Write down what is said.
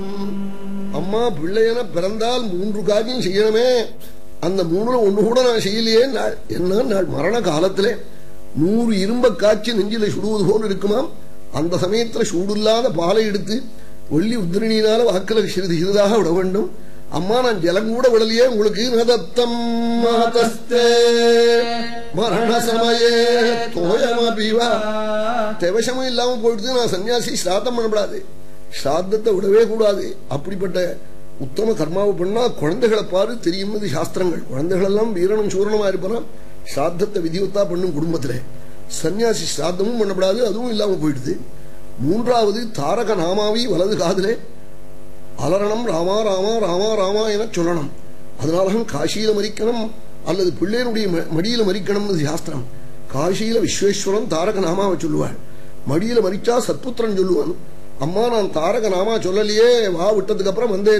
அம்மா பிள்ளையன பிறந்தால் மூன்று காரியம் செய்யணுமே அந்த மூணுல ஒண்ணு கூட நான் செய்யலையே நாள் என்ன நாள் மரண காலத்திலே நூறு இரும்ப காய்ச்சி நெஞ்சில சுடுவது போல் இருக்குமாம் அந்த சமயத்துல சூடில்லாத பாலை எடுத்து வெள்ளி உத்திரணியினால வாக்குல சிறிது சிறிதாக விட வேண்டும் அம்மா நான் ஜலம் கூட விடலையே உங்களுக்கு நதத்தம் மகதஸ்தே மரண சமயே தோயமபிவா தேவசமும் இல்லாம போயிடுது நான் சன்னியாசி ஸ்ராத்தம் பண்ணக்கூடாது ஸ்ராத்தத்தை விடவே கூடாது அப்படிப்பட்ட உத்தம கர்மாவை பண்ணா குழந்தைகளை பாரு தெரியும் இது சாஸ்திரங்கள் குழந்தைகள் எல்லாம் வீரனும் சூரணமா இருப்பான் ஸ்ராத்தத்தை விதிவத்தா பண்ணும் குடும்பத்துல சன்னியாசி ஸ்ராத்தமும் பண்ணப்படாது அதுவும் இல்லாம போயிடுது மூன்றாவது தாரக நாமாவி வலது காதிலே அலரணம் ராமா ராமா ராமா ராமா என சொல்லணும் அதனாலதான் காசியில மறிக்கணும் அல்லது பிள்ளையனுடைய ம- மடியில மறிக்கணும்னு சாஸ்திரம் காசியில விஸ்வேஸ்வரன் தாரக நாமாவை சொல்லுவாள் மடியில மறிச்சா சத்புத்திரன் சொல்லுவான் அம்மா நான் தாரக நாமா சொல்லலையே வா விட்டதுக்கு அப்புறம் வந்தேன்